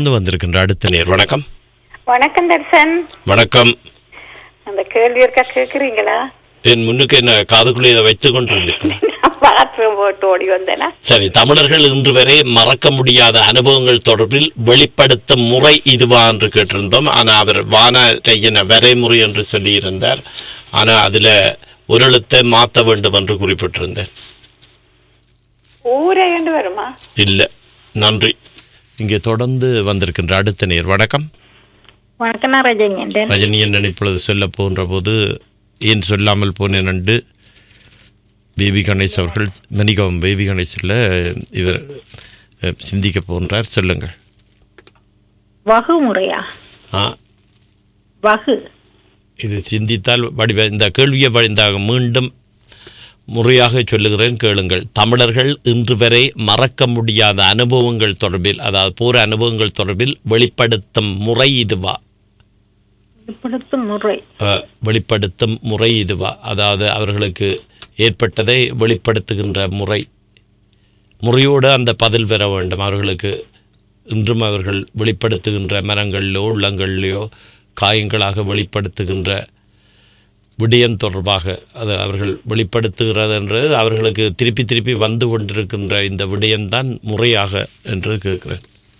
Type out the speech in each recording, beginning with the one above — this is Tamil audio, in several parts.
தொடர்ந்து வந்திருக்கின்ற அடுத்த நேர் வணக்கம் வணக்கம் தர்சன் வணக்கம் அந்த கேள்வி இருக்கா கேக்குறீங்களா என் முன்னுக்கு என்ன காதுக்குள்ளே இதை வைத்துக் கொண்டிருந்தேன் பாத்ரூம் போட்டு ஓடி வந்தேனா சரி தமிழர்கள் இன்று வரை மறக்க முடியாத அனுபவங்கள் தொடர்பில் வெளிப்படுத்தும் முறை இதுவா என்று கேட்டிருந்தோம் ஆனா அவர் வான வரைமுறை என்று சொல்லியிருந்தார் ஆனா அதுல ஒரு எழுத்தை மாத்த வேண்டும் என்று குறிப்பிட்டிருந்தார் ஊரே என்று வருமா இல்ல நன்றி இங்கே தொடர்ந்து வந்திருக்கின்ற அடுத்த நேர் வணக்கம் வணக்கம் நான் ரஜினி ரஜினி என்ன இப்பொழுது சொல்ல போன்ற போது ஏன் சொல்லாமல் போனேன் என்று பேபி கணேஷ் அவர்கள் மணிகம் பேபி கணேஷில் இவர் அஹ், சிந்திக்க போன்றார் சொல்லுங்கள் வகு முறையா ஆ வகு இது சிந்தித்தால் வடிவ இந்த கேள்வியை வழிந்தாக மீண்டும் முறையாக சொல்லுகிறேன் கேளுங்கள் தமிழர்கள் இன்று வரை மறக்க முடியாத அனுபவங்கள் தொடர்பில் அதாவது போர் அனுபவங்கள் தொடர்பில் வெளிப்படுத்தும் முறை இதுவா வெளிப்படுத்தும் முறை அஹ், வெளிப்படுத்தும் முறை இதுவா அதாவது அவர்களுக்கு ஏற்பட்டதை வெளிப்படுத்துகின்ற முறை முறையோடு அந்த பதில் பெற வேண்டும் அவர்களுக்கு இன்றும் அவர்கள் வெளிப்படுத்துகின்ற மனங்களிலோ உள்ளங்களிலோ காயங்களாக வெளிப்படுத்துகின்ற விடயம் தொடர்பாக அது அவர்கள் வெளிப்படுத்துகிறதுன்றது அவர்களுக்கு திருப்பி திருப்பி வந்து கொண்டிருக்கின்ற இந்த விடயம்தான் முறையாக என்று கேட்கிறேன்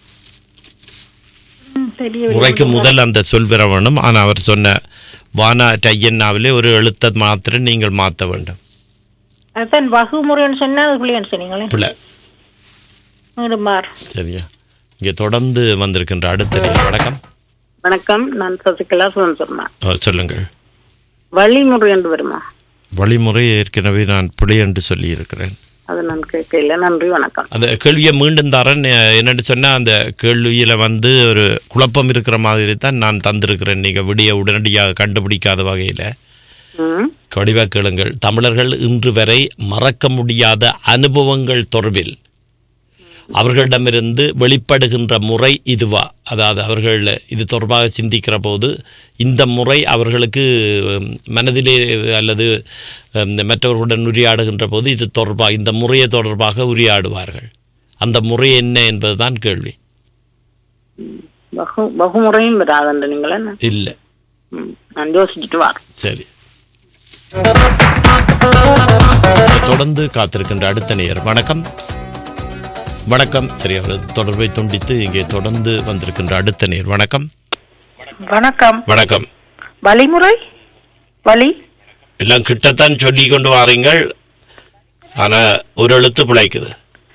ம், தெரியவில்லை. முறைக்கு முதல் அந்த சொல் பெற வேண்டும் ஆனால் அவர் சொன்ன வானா டையன்னாவிலே ஒரு எழுத்தை மாத்திரம் நீங்கள் மாற்ற வேண்டும் அதான் வகு முறைன்னு சொன்னா அது பிள்ளைன்னு சொன்னீங்களே பிள்ளை மீண்டும் பார் சரியா இங்கே தொடர்ந்து வந்திருக்கின்ற அடுத்த நேர். வணக்கம் வணக்கம் நான் சசிகலா சுதந்திரமா அஹ், சொல்லுங்கள் வழிமுறை என்று வருமா வழிமுறை ஏற்கனவே நான் பிழை என்று சொல்லியிருக்கிறேன் அது நான் கேட்கல நன்றி வணக்கம் அந்த கேள்வியை மீண்டும் தரேன் அஹ், என்னன்னு சொன்னால் அந்த கேள்வியில் வந்து ஒரு குழப்பம் இருக்கிற மாதிரி தான் நான் தந்திருக்கிறேன் நீங்கள் விடிய உடனடியாக கண்டுபிடிக்காத வகையில் ம் கடிவாக கேளுங்கள் தமிழர்கள் இன்று வரை மறக்க முடியாத அனுபவங்கள் தொடர்பில் அவர்களிடமிருந்து வெளிப்படுகின்ற முறை இதுவா அதாவது அவர்கள் இது தொடர்பாக சிந்திக்கிற போது இந்த முறை அவர்களுக்கு உம், மனதிலே அல்லது உம், மற்றவர்களுடன் உரையாடுகின்ற போது இது தொடர்பாக இந்த முறையை தொடர்பாக உரையாடுவார்கள் அந்த முறை என்ன என்பதுதான் கேள்வி பகு பகுமுறையும் வராதண்டு நீங்கள் என்ன இல்லை ம், நான் யோசிச்சுட்டு வரேன் சரி தொடர்ந்து காத்திருக்கின்ற அடுத்த நேயர் வணக்கம் வணக்கம் சரி அவர் தொடர்பை துண்டித்து இங்கே தொடர்ந்து வந்திருக்கின்ற அடுத்த நேர் வணக்கம் வணக்கம் வணக்கம் வழிமுறை வழி எல்லாம் கிட்டத்தான் சொல்லி கொண்டு வாரீங்கள் ஆனா ஒரு எழுத்து பிழைக்குது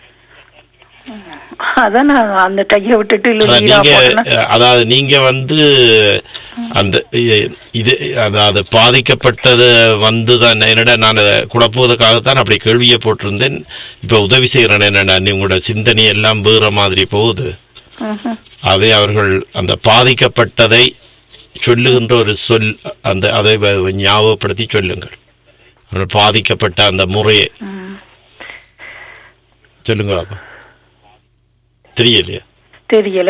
அதான் நான் அந்த கையை விட்டுட்டு அதான் நீங்க அதாவது நீங்க வந்து அந்த இ- இது அதாவது பாதிக்கப்பட்டது வந்து தான் என்னடா நான் அதை குழப்புவதற்காகத்தான் அப்படி கேள்வியை போட்டிருந்தேன் இப்ப உதவி செய்கிறேன் என்னடா நீ உங்களோட சிந்தனை எல்லாம் வேற மாதிரி போகுது அதே அவர்கள் அந்த பாதிக்கப்பட்டதை சொல்லுகின்ற ஒரு சொல் அந்த அதை வ- ஞாபகப்படுத்தி சொல்லுங்கள் அவர்கள் பாதிக்கப்பட்ட அந்த முறையை சொல்லுங்க அப்ப தெரியலையா தெரியல